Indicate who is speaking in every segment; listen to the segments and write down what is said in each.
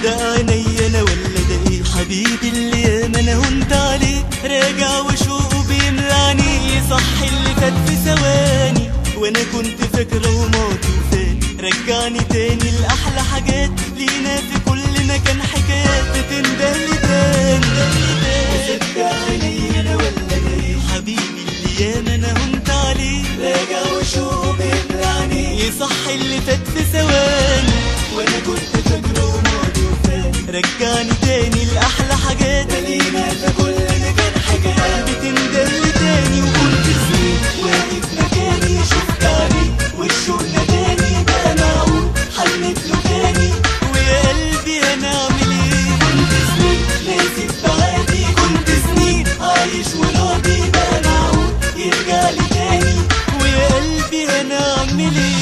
Speaker 1: ده عيني انا ولا ده ايه حبيبي اللي ياما انا هنت عليه راجع وشوقه بيملعني صح اللي فات في ثواني وانا كنت فاكره وماضي وفات رجعني تاني لاحلى حاجات لينا في كل مكان حكايات بتندهلي تاني صدقني انا ولا ده ايه حبيبي اللي ياما انا هنت عليه راجع وشوقه بيملعني صح اللي فات في ثواني وانا كنت فاكره وماضي وفات رجعني تاني لاحلى حاجات لينا في كل مكان حكايات بتندهلي تاني وكنت سنين واقف مكاني شفت عليه والشوق ناداني بقى معقول حنت له تاني ويا قلبي انا اعمل ايه كنت سنين ناسي بعادي كنت سنين عايش وراضي بقى معقول يرجع لي تاني ويا قلبي انا اعمل ايه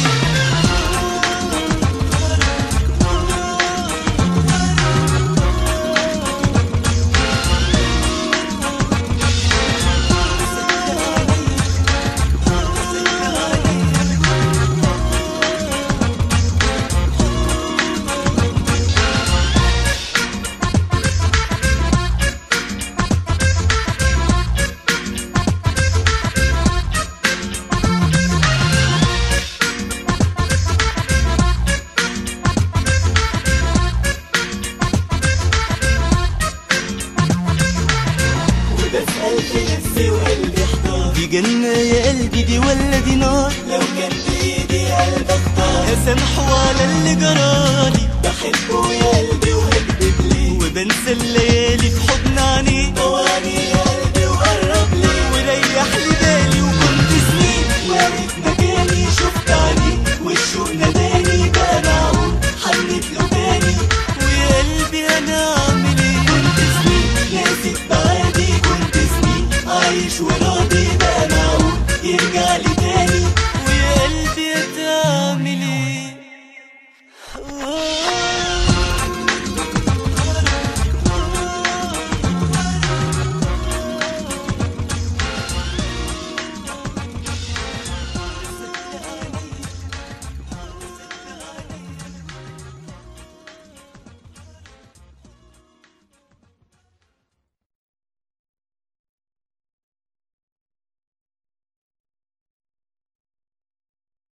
Speaker 1: وبسأل في نفسي وقلبي احتار دي جنة يا قلبي دي ولا دي نار لو كان بإيدي قلب اختار هسامحه على اللي جرالي بحبه يا قلبي وهكدب ليه وبنسى الليالي في حضن عينيه طواني يا قلبي وقرب لي وريح لي بالي وكنت سنين واقف مكاني شفت عليه والشوق